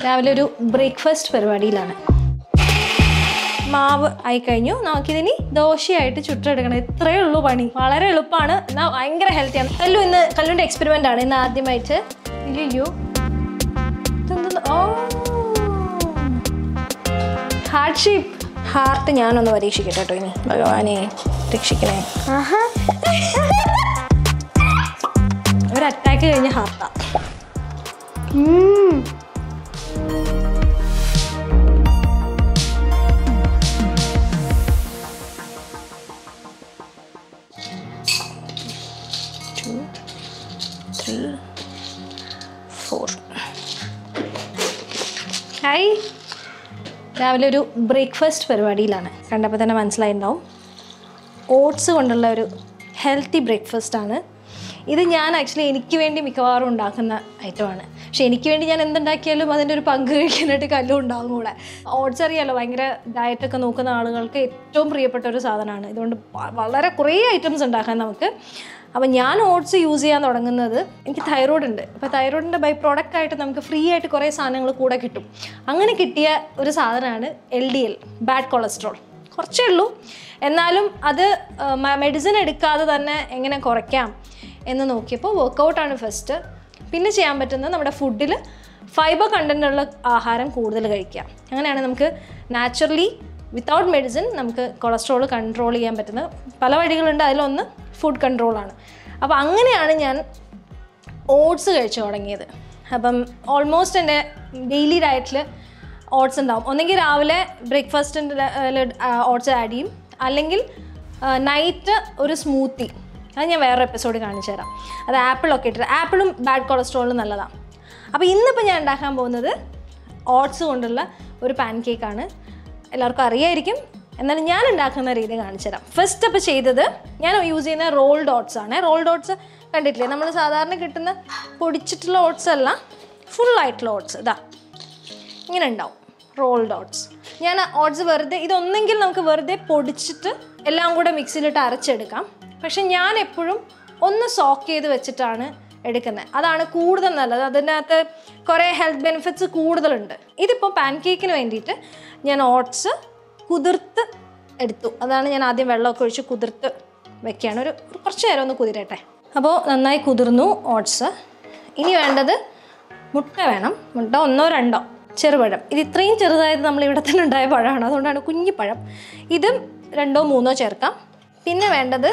രാവിലെ ഒരു ബ്രേക്ക്ഫാസ്റ്റ് പരിപാടിയിലാണ് മാവ് ആയി കഴിഞ്ഞു നമുക്കിതിനി ദോശയായിട്ട് ചുട്ടെടുക്കണം ഇത്രയേ ഉള്ളൂ പണി വളരെ എളുപ്പമാണ് എന്നാൽ ഭയങ്കര ഹെൽത്തിയാണ് കല്ലു ഇന്ന് കല്ലുവിൻ്റെ എക്സ്പെരിമെൻ്റ് ആണ് ഇന്ന് ആദ്യമായിട്ട് ഇല്ലയോ ഇതെന്തെന്ന്? ഓ ഹാർട്ട് ഷേപ്പ് ഹാർട്ട് ഞാനൊന്ന് പരീക്ഷിക്കട്ടെ കേട്ടോ ഇനി ഭഗവാനെ രക്ഷിക്കണേ ഒരു അറ്റാക്ക് കഴിഞ്ഞ ഹാർട്ടാ ത്രീ ഫോർ ഹായ് രാവിലെ ഒരു ബ്രേക്ക്ഫാസ്റ്റ് പരിപാടിയിലാണ് കണ്ടപ്പോൾ തന്നെ മനസ്സിലായിട്ടുണ്ടാവും ഓട്സ് കൊണ്ടുള്ള ഒരു ഹെൽത്തി ബ്രേക്ക്ഫാസ്റ്റ് ആണ് ഇത് ഞാൻ ആക്ച്വലി എനിക്ക് വേണ്ടി മിക്കവാറും ഉണ്ടാക്കുന്ന ഐറ്റമാണ് പക്ഷെ എനിക്ക് വേണ്ടി ഞാൻ എന്തുണ്ടാക്കിയാലും അതിൻ്റെ ഒരു പങ്ക് കഴിക്കാനായിട്ട് കല്ലും ഉണ്ടാവും കൂടെ ഓട്സ് അറിയാലോ ഭയങ്കര ഡയറ്റൊക്കെ നോക്കുന്ന ആളുകൾക്ക് ഏറ്റവും പ്രിയപ്പെട്ട ഒരു സാധനമാണ് ഇതുകൊണ്ട് വ- വളരെ കുറേ ഐറ്റംസ് ഉണ്ടാക്കാൻ നമുക്ക് അപ്പം ഞാൻ ഓട്സ് യൂസ് ചെയ്യാൻ തുടങ്ങുന്നത് എനിക്ക് തൈറോയ്ഡ് ഉണ്ട് അപ്പോൾ തൈറോയിഡിൻ്റെ ബൈ പ്രോഡക്റ്റ് ആയിട്ട് നമുക്ക് ഫ്രീ ആയിട്ട് കുറേ സാധനങ്ങൾ കൂടെ കിട്ടും അങ്ങനെ കിട്ടിയ ഒരു സാധനമാണ് L D L bad cholesterol കുറച്ചേ ഉള്ളൂ എന്നാലും അത് മെഡിസിൻ എടുക്കാതെ തന്നെ എങ്ങനെ കുറയ്ക്കാം എന്ന് നോക്കിയപ്പോൾ വർക്കൗട്ടാണ് ഫസ്റ്റ് പിന്നെ ചെയ്യാൻ പറ്റുന്നത് നമ്മുടെ ഫുഡിൽ ഫൈബർ കണ്ടൻ്റ് ഉള്ള ആഹാരം കൂടുതൽ കഴിക്കുക അങ്ങനെയാണ് നമുക്ക് നാച്ചുറലി വിത്തൗട്ട് മെഡിസിൻ നമുക്ക് കൊളസ്ട്രോൾ കൺട്രോൾ ചെയ്യാൻ പറ്റുന്ന പല വഴികളുണ്ട് അതിലൊന്ന് ഫുഡ് കൺട്രോളാണ് അപ്പോൾ അങ്ങനെയാണ് ഞാൻ ഓട്സ് കഴിച്ചു തുടങ്ങിയത് അപ്പം ഓൾമോസ്റ്റ് എൻ്റെ ഡെയിലി ഡയറ്റിൽ ഓട്സ് ഉണ്ടാവും ഒന്നെങ്കിൽ രാവിലെ ബ്രേക്ക്ഫാസ്റ്റിൻ്റെ ഓട്സ് ആഡ് ചെയ്യും അല്ലെങ്കിൽ നൈറ്റ് ഒരു സ്മൂത്തി അത് ഞാൻ വേറൊരു എപ്പിസോഡ് കാണിച്ചു തരാം അത് ആപ്പിളൊക്കെ ഇട്ടിട്ട് ആപ്പിളും ബാഡ് കൊളസ്ട്രോളും നല്ലതാണ് അപ്പോൾ ഇന്നിപ്പോൾ ഞാൻ ഉണ്ടാക്കാൻ പോകുന്നത് ഓട്സ് കൊണ്ടുള്ള ഒരു പാൻ കേക്കാണ് എല്ലാവർക്കും അറിയായിരിക്കും എന്നാലും ഞാൻ ഉണ്ടാക്കുന്ന രീതി കാണിച്ചു തരാം ഫസ്റ്റ് അപ്പോൾ ചെയ്തത് ഞാൻ യൂസ് ചെയ്യുന്ന റോൾഡ് ഓട്സ് ആണ് റോൾഡ് ഓട്സ് കണ്ടിട്ടില്ലേ നമ്മൾ സാധാരണ കിട്ടുന്ന പൊടിച്ചിട്ടുള്ള ഓട്സ് അല്ല ഫുൾ ആയിട്ടുള്ള ഓട്സ് ഇതാ ഇങ്ങനെ ഉണ്ടാവും റോൾഡ് ഓട്സ് ഞാൻ ഓട്സ് വെറുതെ ഇതൊന്നെങ്കിൽ നമുക്ക് വെറുതെ പൊടിച്ചിട്ട് എല്ലാം കൂടെ മിക്സിയിലിട്ട് അരച്ചെടുക്കാം പക്ഷെ ഞാൻ എപ്പോഴും ഒന്ന് സോക്ക് ചെയ്ത് വെച്ചിട്ടാണ് എടുക്കുന്നത് അതാണ് കൂടുതൽ നല്ലത് അതിനകത്ത് കുറേ ഹെൽത്ത് ബെനിഫിറ്റ്സ് കൂടുതലുണ്ട് ഇതിപ്പോൾ പാൻ കേക്കിന് വേണ്ടിയിട്ട് ഞാൻ ഓട്സ് കുതിർത്ത് എടുത്തു അതാണ് ഞാൻ ആദ്യം വെള്ളമൊക്കെ ഒഴിച്ച് കുതിർത്ത് വെക്കുകയാണ് ഒരു ഒരു കുറച്ച് നേരം ഒന്ന് കുതിരട്ടെ അപ്പോൾ നന്നായി കുതിർന്നു ഓട്സ് ഇനി വേണ്ടത് മുട്ട വേണം മുട്ട ഒന്നോ രണ്ടോ ചെറുപഴം ഇത് ഇത്രയും ചെറുതായത് നമ്മൾ ഇവിടെ തന്നെ ഉണ്ടായ പഴമാണ് അതുകൊണ്ടാണ് കുഞ്ഞി പഴം ഇതും രണ്ടോ മൂന്നോ ചേർക്കാം പിന്നെ വേണ്ടത്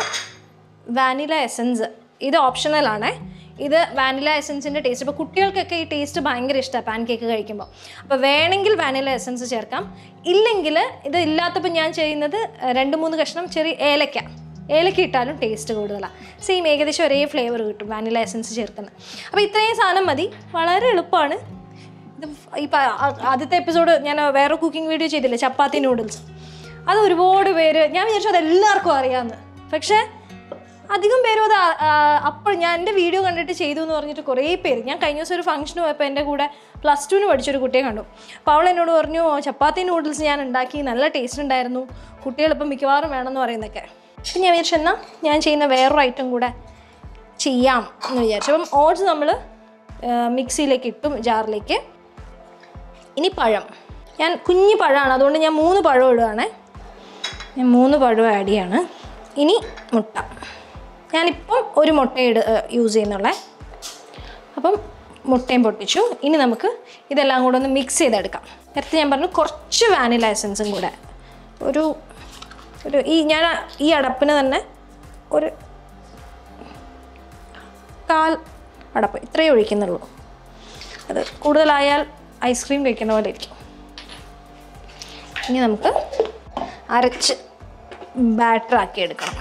വാനില എസൻസ് ഇത് ഓപ്ഷണലാണ് ഇത് വാനില എസൻസിൻ്റെ ടേസ്റ്റ് ഇപ്പോൾ കുട്ടികൾക്കൊക്കെ ഈ ടേസ്റ്റ് ഭയങ്കര ഇഷ്ടമാണ് പാൻ കേക്ക് കഴിക്കുമ്പോൾ അപ്പോൾ വേണമെങ്കിൽ വാനില എസൻസ് ചേർക്കാം ഇല്ലെങ്കിൽ ഇത് ഇല്ലാത്തപ്പോൾ ഞാൻ ചെയ്യുന്നത് രണ്ട് മൂന്ന് കഷ്ണം ചെറിയ ഏലക്ക ഏലക്ക ഇട്ടാലും ടേസ്റ്റ് കൂടുതലാണ് സെയിം ഏകദേശം ഒരേ ഫ്ലേവർ കിട്ടും വാനില എസൻസ് ചേർക്കുന്നത് അപ്പോൾ ഇത്രയും സാധനം മതി വളരെ എളുപ്പമാണ് ഇത് ഇപ്പം ആദ്യത്തെ എപ്പിസോഡ് ഞാൻ വേറെ കുക്കിംഗ് വീഡിയോ ചെയ്തില്ലേ ചപ്പാത്തി നൂഡിൽസ് അത് ഒരുപാട് പേര് ഞാൻ വിചാരിച്ചു അത് എല്ലാവർക്കും അറിയാമെന്ന് പക്ഷേ അധികം പേരും അത് അപ്പോൾ ഞാൻ എൻ്റെ വീഡിയോ കണ്ടിട്ട് ചെയ്തു എന്ന് പറഞ്ഞിട്ട് കുറേ പേര് ഞാൻ കഴിഞ്ഞ ദിവസം ഒരു ഫംഗ്ഷന് പോയപ്പോൾ എൻ്റെ കൂടെ പ്ലസ് ടുവിന് പഠിച്ചൊരു കുട്ടിയെ കണ്ടു അപ്പോൾ അവൾ എന്നോട് പറഞ്ഞു "ഓ, ചപ്പാത്തി നൂഡിൽസ് ഞാൻ ഉണ്ടാക്കി നല്ല ടേസ്റ്റ് ഉണ്ടായിരുന്നു കുട്ടികളിപ്പം മിക്കവാറും വേണമെന്ന് പറയുന്നതൊക്കെ അപ്പം ഞാൻ വിചാരിച്ചു എന്നാൽ ഞാൻ ചെയ്യുന്ന വേറൊരു ഐറ്റം കൂടെ ചെയ്യാം എന്ന് വിചാരിച്ചു അപ്പം ഓട്സ് നമ്മൾ മിക്സിയിലേക്ക് ഇട്ടും ജാറിലേക്ക് ഇനി പഴം ഞാൻ കുഞ്ഞു പഴമാണ് അതുകൊണ്ട് ഞാൻ മൂന്ന് പഴം ഇടുകയാണേ ഞാൻ മൂന്ന് പഴം ആഡ് ചെയ്യാണ് ഇനി മുട്ട ഞാനിപ്പം ഒരു മുട്ട ഇട് യൂസ് ചെയ്യുന്നുള്ളേ അപ്പം മുട്ടയും പൊട്ടിച്ചു ഇനി നമുക്ക് ഇതെല്ലാം കൂടെ ഒന്ന് മിക്സ് ചെയ്തെടുക്കാം നേരത്തെ ഞാൻ പറഞ്ഞു കുറച്ച് വാനില എസൻസും കൂടെ ഒരു ഒരു ഈ ഞാൻ ഈ അടപ്പിന് തന്നെ ഒരു കാൽ അടപ്പ് ഇത്രയേ ഒഴിക്കുന്നുള്ളൂ അത് കൂടുതലായാൽ ഐസ്ക്രീം കഴിക്കുന്ന പോലെ ഇരിക്കും ഇനി നമുക്ക് അരച്ച് ബാറ്റർ ആക്കി എടുക്കണം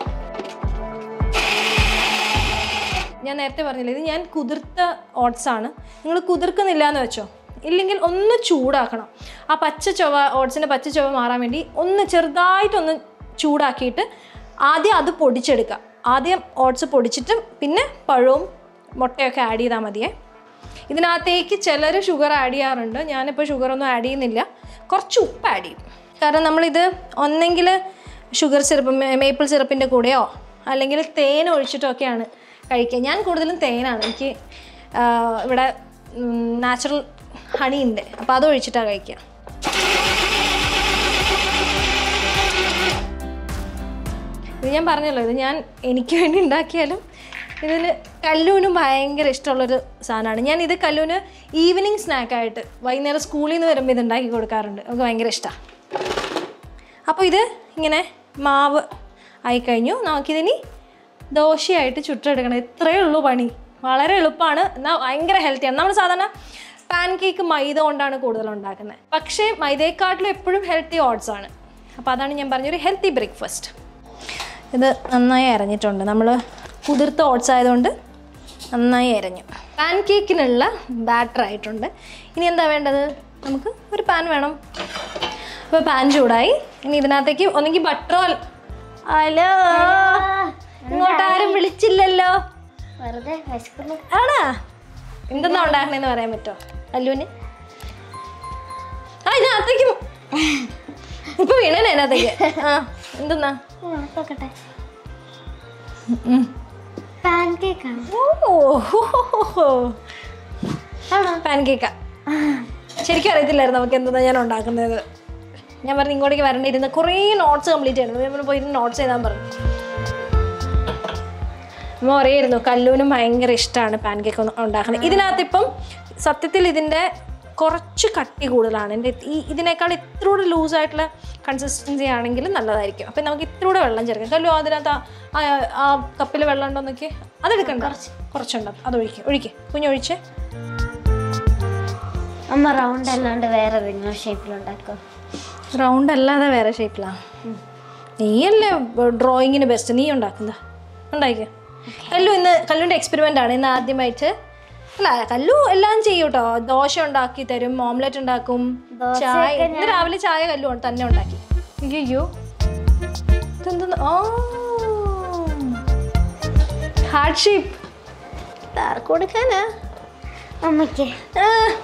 ഞാൻ നേരത്തെ പറഞ്ഞില്ലേ ഇത് ഞാൻ കുതിർത്ത ഓട്സ് ആണ് നിങ്ങൾ കുതിർക്കുന്നില്ല എന്ന് വെച്ചോ ഇല്ലെങ്കിൽ ഒന്ന് ചൂടാക്കണം ആ പച്ച ചൊവ ഓട്സിൻ്റെ പച്ച ചൊവ മാറാൻ വേണ്ടി ഒന്ന് ചെറുതായിട്ടൊന്ന് ചൂടാക്കിയിട്ട് ആദ്യം അത് പൊടിച്ചെടുക്കുക ആദ്യം ഓട്സ് പൊടിച്ചിട്ട് പിന്നെ പഴവും മുട്ടയൊക്കെ ആഡ് ചെയ്താൽ മതിയേ ഇതിനകത്തേക്ക് ചിലർ ഷുഗർ ആഡ് ചെയ്യാറുണ്ട് ഞാനിപ്പോൾ ഷുഗറൊന്നും ആഡ് ചെയ്യുന്നില്ല കുറച്ച് ഉപ്പ് ആഡ് ചെയ്യും കാരണം നമ്മളിത് ഒന്നെങ്കിൽ ഷുഗർ സിറപ്പ് മേപ്പിൾ സിറപ്പിൻ്റെ കൂടെയോ അല്ലെങ്കിൽ തേൻ ഒഴിച്ചിട്ടൊക്കെയാണ് കഴിക്കുക ഞാൻ കൂടുതലും തേനാണ് എനിക്ക് ആ, ഇവിടെ നാച്ചുറൽ ഹണി ഉണ്ട് അപ്പോൾ അത് ഒഴിച്ചിട്ടാണ് കഴിക്കുക ഇത് ഞാൻ പറഞ്ഞല്ലോ ഇത് ഞാൻ എനിക്ക് വേണ്ടി ഉണ്ടാക്കിയാലും ഇതിന് കല്ലൂന് ഭയങ്കര ഇഷ്ടമുള്ളൊരു സാധനമാണ് ഞാൻ ഇത് കല്ലൂന് ഈവനിങ് സ്നാക്കായിട്ട് വൈകുന്നേരം സ്കൂളിൽ നിന്ന് വരുമ്പോൾ ഇത് ഉണ്ടാക്കി കൊടുക്കാറുണ്ട് നമുക്ക് ഭയങ്കര ഇഷ്ടമാണ് അപ്പോൾ ഇത് ഇങ്ങനെ മാവ് ആയിക്കഴിഞ്ഞു നമുക്കിതിനി ദോശയായിട്ട് ചുട്ടെടുക്കണം ഇത്രയേ ഉള്ളൂ പണി വളരെ എളുപ്പമാണ് എന്നാൽ ഭയങ്കര ഹെൽത്തിയാണ് നമ്മൾ സാധാരണ പാൻ കേക്ക് മൈദ കൊണ്ടാണ് കൂടുതൽ ഉണ്ടാക്കുന്നത് പക്ഷേ മൈദയെക്കാട്ടിലും എപ്പോഴും ഹെൽത്തി ഓട്സ് ആണ് അപ്പോൾ അതാണ് ഞാൻ പറഞ്ഞൊരു ഹെൽത്തി ബ്രേക്ക്ഫാസ്റ്റ് ഇത് നന്നായി അരഞ്ഞിട്ടുണ്ട് നമ്മൾ കുതിർത്ത ഓട്സ് ആയതുകൊണ്ട് നന്നായി അരഞ്ഞു പാൻ കേക്കിനുള്ള ബാറ്റർ ആയിട്ടുണ്ട് ഇനി എന്താ വേണ്ടത് നമുക്ക് ഒരു പാൻ വേണം അപ്പോൾ പാൻ ചൂടായി ഇനി ഇതിനകത്തേക്ക് ഒന്നെങ്കിൽ ബട്ടറോ ഹലോ ഇങ്ങോട്ട് ആരും വിളിച്ചില്ലല്ലോ വെറുതെ വിശക്കുന്നു ആണാ എന്തെന്നാ ഉണ്ടാക്കണേന്ന് പറയാൻ പറ്റുമോ അല്ലുവിന് ആ ഇതിനകത്തേക്ക് ഇപ്പൊ വീണേ അതിനകത്തേക്ക് ആ എന്തെന്നാ നോക്കട്ടെ പാൻ കേക്കാണ് ആണോ പാൻ കേക്കാ ശരിക്കും അറിയത്തില്ലായിരുന്നു നമുക്ക് എന്താ ഞാൻ ഉണ്ടാക്കുന്നത് ഞാൻ പറഞ്ഞു ഇങ്ങോട്ടേക്ക് വരണ്ടിരുന്ന കുറേ നോട്ട്സ് കംപ്ലീറ്റ് ചെയ്യണം ഞാൻ പറഞ്ഞു പോയിട്ട് നോട്ട്സ് ചെയ്താൽ പറഞ്ഞു അമ്മ അറിയായിരുന്നു കല്ലൂനും ഭയങ്കര ഇഷ്ടമാണ് പാൻ കേക്ക് ഉണ്ടാക്കുന്നത് ഇതിനകത്ത് ഇപ്പം സത്യത്തിൽ ഇതിൻ്റെ കുറച്ച് കട്ടി കൂടുതലാണ് എൻ്റെ ഈ ഇതിനേക്കാൾ ഇത്ര കൂടെ ലൂസായിട്ടുള്ള കൺസിസ്റ്റൻസി ആണെങ്കിൽ നല്ലതായിരിക്കും അപ്പം നമുക്ക് ഇത്ര കൂടെ വെള്ളം ചേർക്കാം കല്ലു അതിനകത്ത് ആ- ആ- ആ കപ്പിൽ വെള്ളം ഉണ്ടോ നോക്കി അതെടുക്കണ്ട കുറച്ച് കുറച്ചുണ്ടോ അത് ഒഴിക്കുക ഒഴിക്കുക കുഞ്ഞൊഴിച്ച് അമ്മ റൗണ്ട് അല്ലാണ്ട് വേറെ ഏതെങ്കിലും ഷേപ്പിലുണ്ടാക്കും റൗണ്ട് അല്ലാതെ വേറെ ഷേപ്പിലാണ് നീയല്ലേ ഡ്രോയിങ്ങിന് ബെസ്റ്റ് നീ ഉണ്ടാക്കുന്ന ഉണ്ടായിക്ക കല്ലു ഇന്ന് കല്ലുവിൻ്റെ എക്സ്പെരിമെൻ്റ് ആണ് ഇന്ന് ആദ്യമായിട്ട് അല്ല കല്ലു എല്ലാം ചെയ്യും കേട്ടോ ദോശ ഉണ്ടാക്കി തരും ഓംലെറ്റ് ഉണ്ടാക്കും ചായ ഇന്ന് രാവിലെ ചായ കല്ലു തന്നെ ഉണ്ടാക്കി അയ്യോ ഇതെന്താ ഓ ഹാർട്ട് ഷേപ്പ് ആർക്ക് കൊടുക്കാനാ അമ്മയ്ക്ക് ആ.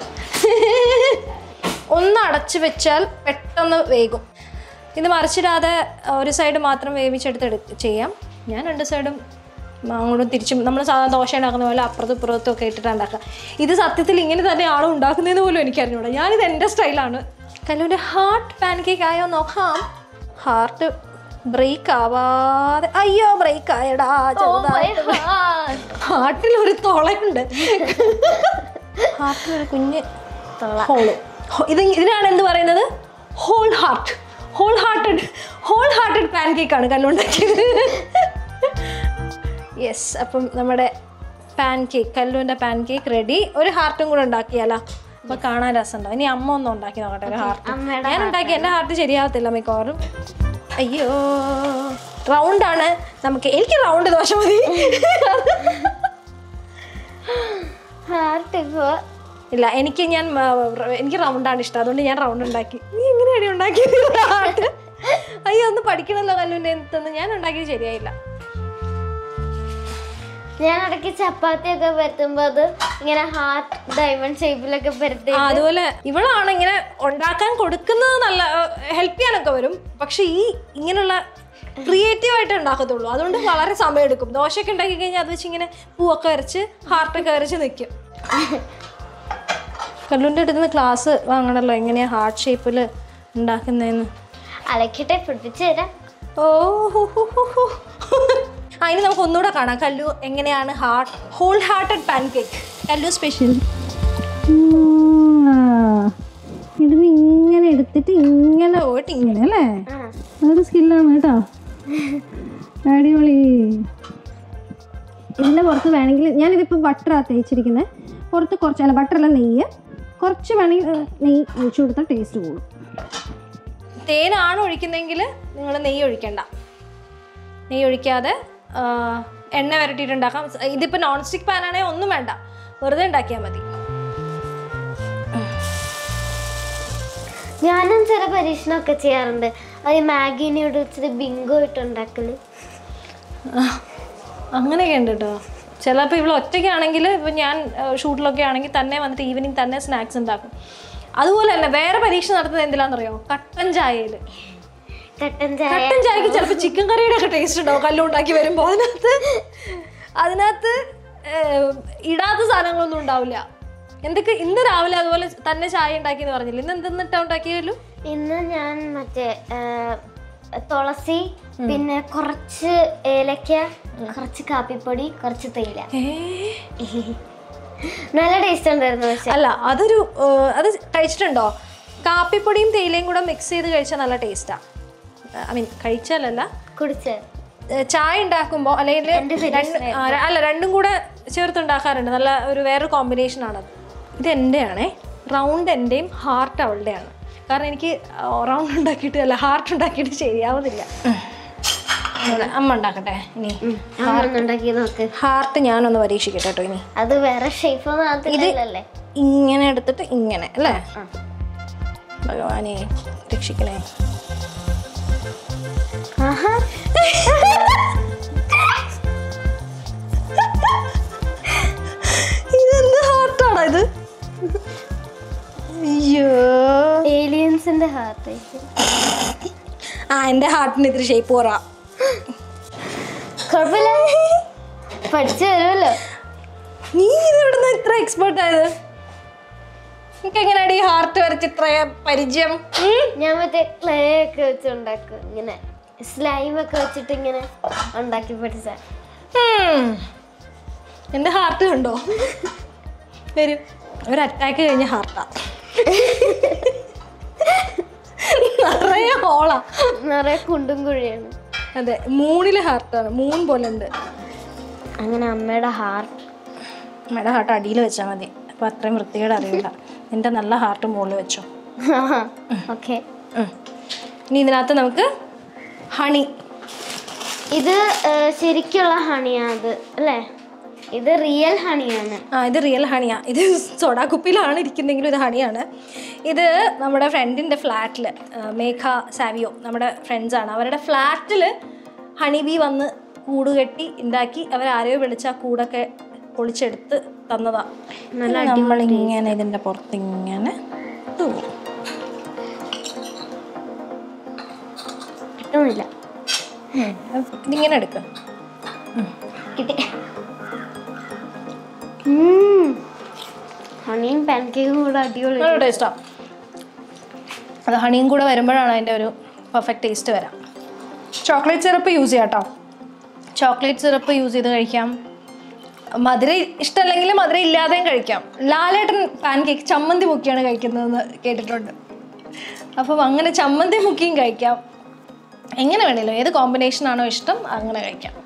ഒന്ന് അടച്ചു വെച്ചാൽ പെട്ടെന്ന് വേകും ഇത് മറിച്ചിടാതെ ഒരു സൈഡ് മാത്രം വേവിച്ചെടുത്ത് എടുത്ത് ചെയ്യാം ഞാൻ രണ്ട് സൈഡും അങ്ങോട്ടും തിരിച്ചും നമ്മൾ സാധാരണ ദോശ ഉണ്ടാക്കുന്ന പോലെ അപ്പുറത്തും ഇപ്പുറത്തും ഒക്കെ ഇട്ടിട്ട് ഉണ്ടാക്കുക ഇത് സത്യത്തിൽ ഇങ്ങനെ തന്നെ ആളും ഉണ്ടാക്കുന്നതെന്ന് പോലും എനിക്ക് അറിഞ്ഞൂടാ ഞാനിത് എൻ്റെ സ്റ്റൈലാണ് കല്ലുവിൻ്റെ ഹാർട്ട് പാൻ കേക്ക് ആയോ നോക്കാം ഹാർട്ട് ബ്രേക്ക് ആവാതെ അയ്യോ ബ്രേക്ക് ആയടാ ചെറുതായിട്ട് ഹാർട്ടിൽ ഒരു തുളയുണ്ട് ഹാർട്ടിൽ ഒരു കുഞ്ഞ് ഹോള് ഇത് ഇതിനാണ് എന്ത് പറയുന്നത് whole heart whole hearted whole hearted പാൻ കേക്കാണ് കല്ലുണ്ടാക്കിയത് യെസ് അപ്പം നമ്മുടെ പാൻ കേക്ക് കല്ലുവിൻ്റെ പാൻ കേക്ക് റെഡി ഒരു ഹാർട്ടും കൂടെ ഉണ്ടാക്കിയാലോ അപ്പൊ കാണാൻ രസമുണ്ടാവും ഇനി അമ്മ ഒന്ന് ഉണ്ടാക്കി നോക്കട്ടെ ഒരു ഹാർട്ട് അമ്മയുടെ ഞാൻ ഉണ്ടാക്കി എൻ്റെ ഹാർട്ട് ശരിയാവത്തില്ല മിക്കവാറും അയ്യോ റൗണ്ട് ആണ് നമുക്ക് എനിക്ക് റൗണ്ട് ദോശ മതി ഹാർട്ട് ഇപ്പോ ഇല്ല എനിക്ക് ഞാൻ ആ, റ- എനിക്ക് റൗണ്ടാണ് ഇഷ്ടം അതുകൊണ്ട് ഞാൻ റൗണ്ട് ഉണ്ടാക്കി നീ എങ്ങനെയാണ് ഉണ്ടാക്കിയത് ഹാർട്ട് അയ്യോ ഒന്ന് പഠിക്കണമല്ലോ കല്ലുവിൻ്റെ അടുത്തുനിന്ന് ഞാൻ ഉണ്ടാക്കിയത് ശരിയായില്ല ഞാൻ ഇടയ്ക്ക് ചപ്പാത്തി ഒക്കെ പരത്തുമ്പോ അത് ഇങ്ങനെ ഹാർട്ട് ഡയമണ്ട് ഷേപ്പിലൊക്കെ പരത്തി ആ, അതുപോലെ ഇവളാണ് ഇങ്ങനെ ഉണ്ടാക്കാൻ കൊടുക്കുന്നത് നല്ല ഹെൽപ്പ് ചെയ്യാനൊക്കെ വരും പക്ഷെ ഈ ഇങ്ങനെയുള്ള ക്രിയേറ്റീവ് ആയിട്ട് ഉണ്ടാക്കത്തുള്ളൂ അതുകൊണ്ട് വളരെ സമയം എടുക്കും ദോശയൊക്കെ ഉണ്ടാക്കി കഴിഞ്ഞാൽ അത് വെച്ച് ഇങ്ങനെ പൂവൊക്കെ വരച്ച് ഹാർട്ടൊക്കെ വരച്ച് നിൽക്കും കല്ലുവിൻ്റെ അടുത്ത് നിന്ന് ക്ലാസ് വാങ്ങണമല്ലോ എങ്ങനെയാ ഹാർട്ട് ഷേപ്പിൽ ഉണ്ടാക്കുന്നതെന്ന് അലക്കിട്ടെ പിടിപ്പിച്ചു തരാം ഓ ഹോ, ഹോ, ഹോ, ഹോ. ആ ഇനി നമുക്ക് ഒന്നുകൂടെ കാണാം കല്ലു എങ്ങനെയാണ് heart whole hearted pancake Kallu special ഇത് ഇങ്ങനെ എടുത്തിട്ട് ഇങ്ങനെ പോയിട്ട് ഇങ്ങനെ അല്ലേ ആ അതൊരു സ്കില്ലാണ് കേട്ടോ അടിപൊളി ഇതിൻ്റെ പുറത്ത് വേണമെങ്കിൽ ഞാനിതിപ്പോൾ ബട്ടറാണ് തേച്ചിരിക്കുന്നത് പുറത്ത് കുറച്ച് അല്ല ബട്ടറല്ല നെയ്യ് കുറച്ച് വേണമെങ്കിൽ ഏഹ്, നെയ്യ് ഒഴിച്ചു കൊടുത്താൽ ടേസ്റ്റ് കൂടും തേനാണ് ഒഴിക്കുന്നതെങ്കിൽ നിങ്ങൾ നെയ്യ് ഒഴിക്കണ്ട നെയ്യ് ഒഴിക്കാതെ ആ, എണ്ണ വരട്ടിയിട്ടുണ്ടാക്കാം ഇതിപ്പോൾ നോൺ സ്റ്റിക്ക് പാനാണെങ്കിൽ ഒന്നും വേണ്ട വെറുതെ ഉണ്ടാക്കിയാൽ മതി ഞാനും ചില പരീക്ഷണമൊക്കെ ചെയ്യാറുണ്ട് അത് മാഗി നൂഡിൽസിൽ ബിങ്കോ ഇട്ടുണ്ടാക്കല് അങ്ങനെയൊക്കെ ഉണ്ട് കേട്ടോ ചിലപ്പോൾ ഇവിടെ ഒറ്റയ്ക്കാണെങ്കിൽ ഇപ്പോൾ ഞാൻ ഷൂട്ടിലൊക്കെ ആണെങ്കിൽ തന്നെ വന്നിട്ട് ഈവനിങ് തന്നെ സ്നാക്സ് ഉണ്ടാക്കും അതുപോലെ തന്നെ വേറെ പരീക്ഷ നടത്തുന്നത് എന്തിലാണെന്നറിയോ കട്ടൻ ചായയിൽ കട്ടൻ ചായ കട്ടൻ ചായക്ക് ചിലപ്പോൾ ചിക്കൻ കറിയുടെ ഒക്കെ ടേസ്റ്റ് ഉണ്ടാവും കല്ലുണ്ടാക്കി വരുമ്പോൾ അതിനകത്ത് അതിനകത്ത് ഏഹ്, ഇടാത്ത സാധനങ്ങളൊന്നും ഉണ്ടാവില്ല എന്തൊക്കെ ഇന്ന് രാവിലെ അതുപോലെ തന്നെ ചായ ഉണ്ടാക്കിയെന്ന് പറഞ്ഞില്ല ഇന്ന് എന്തെന്നിട്ടാ ഉണ്ടാക്കിയല്ലോ ഇന്ന് ഞാൻ മറ്റേ ആ, തുളസി പിന്നെ കുറച്ച് ഏലക്ക കുറച്ച് കാപ്പിപ്പൊടി കുറച്ച് തേയില നല്ല ടേസ്റ്റ് ഉണ്ടായിരുന്നു പക്ഷെ അല്ല അതൊരു ഏഹ്, അത് കഴിച്ചിട്ടുണ്ടോ കാപ്പിപ്പൊടിയും തേയിലയും കൂടെ മിക്സ് ചെയ്ത് കഴിച്ചാൽ നല്ല ടേസ്റ്റാ ഐ മീൻ കഴിച്ചാലല്ല കുടിച്ച് ഏഹ്, ചായ ഉണ്ടാക്കുമ്പോൾ അല്ലെങ്കിൽ എൻ്റെ രണ്ട് ആ, ര- അല്ല രണ്ടും കൂടെ ചേർത്ത് ഉണ്ടാക്കാറുണ്ട് നല്ല ഒരു വേറൊരു കോമ്പിനേഷൻ ആണത് ഇത് എൻ്റെയാണേ റൗണ്ട് എൻ്റെയും ഹാർട്ട് അവളുടെയാണ് കാരണം എനിക്ക് റൗണ്ട് ഉണ്ടാക്കിയിട്ട് അല്ല ഹാർട്ട് ഉണ്ടാക്കിയിട്ട് ശരിയാവുന്നില്ല ഇവിടെ അമ്മ ഉണ്ടാക്കട്ടെ ഇനി ഉണ്ടാക്കി നോക്ക് ഹാർട്ട് ഞാനൊന്ന് പരീക്ഷിക്കട്ടെ കേട്ടോ ഇനി അത് വേറെ ഷേപ്പ് ഒന്നും ആകത്തില്ലല്ലേ ഇങ്ങനെ എടുത്തിട്ട് ഇങ്ങനെ അല്ലേ ഭഗവാനെ രക്ഷിക്കണേ ആഹാ ഇതെന്ത് ഹാർട്ടാണോ ഇത് അയ്യോ ഏലിയൻസിന്റെ ഹാർട്ട് ആ എൻ്റെ ഹാർട്ടിന് ഇത്തിരി ഷേപ്പ് കുറവാ കുഴപ്പമില്ല പഠിച്ചു വരുമല്ലോ നീ ഇത് ഇവിടുന്ന് ഇത്ര എക്സ്പേർട്ട് ആയത് എനിക്ക് എങ്ങനെയാണ് ഈ ഹാർട്ട് വരച്ച് ഇത്ര പരിചയം ഉം? ഞാൻ മറ്റേ ക്ലേ ഒക്കെ വെച്ച് ഉണ്ടാക്കും ഇങ്ങനെ സ്ലൈം ഒക്കെ വെച്ചിട്ട് ഇങ്ങനെ ഉണ്ടാക്കി പഠിച്ച ഉം. എൻ്റെ ഹാർട്ട് കണ്ടോ വരും ഒരു അറ്റാക്ക് കഴിഞ്ഞ ഹാർട്ടാ നിറയെ ഹോളാ നിറയെ കുണ്ടും കുഴിയാണ് അതെ മൂണിലെ ഹാർട്ടാണ് മൂൺ പോലെ ഉണ്ട് അങ്ങനെ അമ്മയുടെ ഹാർട്ട് അമ്മയുടെ ഹാർട്ട് അടിയിൽ വെച്ചാൽ മതി അപ്പോൾ അത്രയും വൃത്തികേട് അറിയില്ല എൻ്റെ നല്ല ഹാർട്ട് മുകളിൽ വെച്ചോ ഓക്കെ ഉം. ഇനി ഇതിനകത്ത് നമുക്ക് ഹണി ഇത് ഏർ, ശരിക്കുള്ള ഹണിയാണ് അത് അല്ലേ ഇത് റിയൽ ഹണിയാണ് ആ ഇത് റിയൽ ഹണിയാ ഇത് സോഡാ കുപ്പിയിലാണ് ഇരിക്കുന്നെങ്കിലും ഇത് ഹണിയാണ് ഇത് നമ്മുടെ ഫ്രണ്ടിൻ്റെ ഫ്ലാറ്റിൽ മേഘ സാവിയോ നമ്മുടെ ഫ്രണ്ട്സാണ് അവരുടെ ഫ്ലാറ്റിൽ ഹണി ബി വന്ന് കൂട് കെട്ടി ഉണ്ടാക്കി അവരാരെയോ വിളിച്ച് ആ കൂടൊക്കെ പൊളിച്ചെടുത്ത് തന്നതാ നല്ല നമ്മളിങ്ങനെ ഇതിൻ്റെ പുറത്തിങ്ങനെ തൂവും കിട്ടുന്നില്ല ഉം. ഇതിങ്ങനെ എടുക്കുക കിട്ടി ഉം. ഹണിയും പാൻകേക്കും കൂടെ അടിപൊളി നല്ല ടേസ്റ്റാണ് അത് ഹണിയും കൂടെ വരുമ്പോഴാണ് അതിൻ്റെ ഒരു പെർഫെക്റ്റ് ടേസ്റ്റ് വരാം ചോക്ലേറ്റ് സിറപ്പ് യൂസ് ചെയ്യാം കേട്ടോ ചോക്ലേറ്റ് സിറപ്പ് യൂസ് ചെയ്ത് കഴിക്കാം മധുരം ഇഷ്ടമല്ലെങ്കിൽ മധുരം ഇല്ലാതെയും കഴിക്കാം ലാലേട്ടൻ പാൻ കേക്ക് ചമ്മന്തി മുക്കിയാണ് കഴിക്കുന്നതെന്ന് കേട്ടിട്ടുണ്ട് അപ്പം അങ്ങനെ ചമ്മന്തി മുക്കിയും കഴിക്കാം എങ്ങനെ വേണേലും ഏത് കോമ്പിനേഷൻ ആണോ ഇഷ്ടം അങ്ങനെ കഴിക്കാം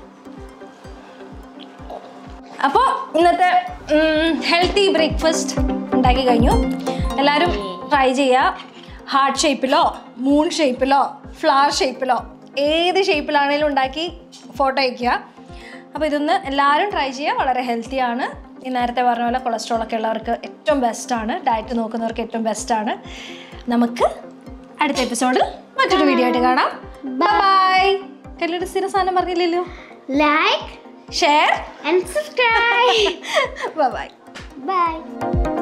അപ്പോൾ ഇന്നത്തെ ഹെൽത്തി ബ്രേക്ക്ഫാസ്റ്റ് ഉണ്ടാക്കി കഴിഞ്ഞു എല്ലാവരും ട്രൈ ചെയ്യുക ഹാർട്ട് ഷേപ്പിലോ മൂൺ ഷേപ്പിലോ ഫ്ലവർ ഷേപ്പിലോ ഏത് ഷേപ്പിലാണെങ്കിലും ഉണ്ടാക്കി ഫോട്ടോ അയയ്ക്കുക അപ്പോൾ ഇതൊന്ന് എല്ലാവരും ട്രൈ ചെയ്യുക വളരെ ഹെൽത്തിയാണ് ഈ നേരത്തെ പറഞ്ഞ പോലെ കൊളസ്ട്രോൾ ഒക്കെ ഉള്ളവർക്ക് ഏറ്റവും ബെസ്റ്റാണ് ഡയറ്റ് നോക്കുന്നവർക്ക് ഏറ്റവും ബെസ്റ്റാണ് നമുക്ക് അടുത്ത എപ്പിസോഡിൽ മറ്റൊരു വീഡിയോ ആയിട്ട് കാണാം ബൈ കല്ലിയുടെ സ്ഥിര സാധനം പറഞ്ഞില്ലല്ലോ like share and subscribe bye by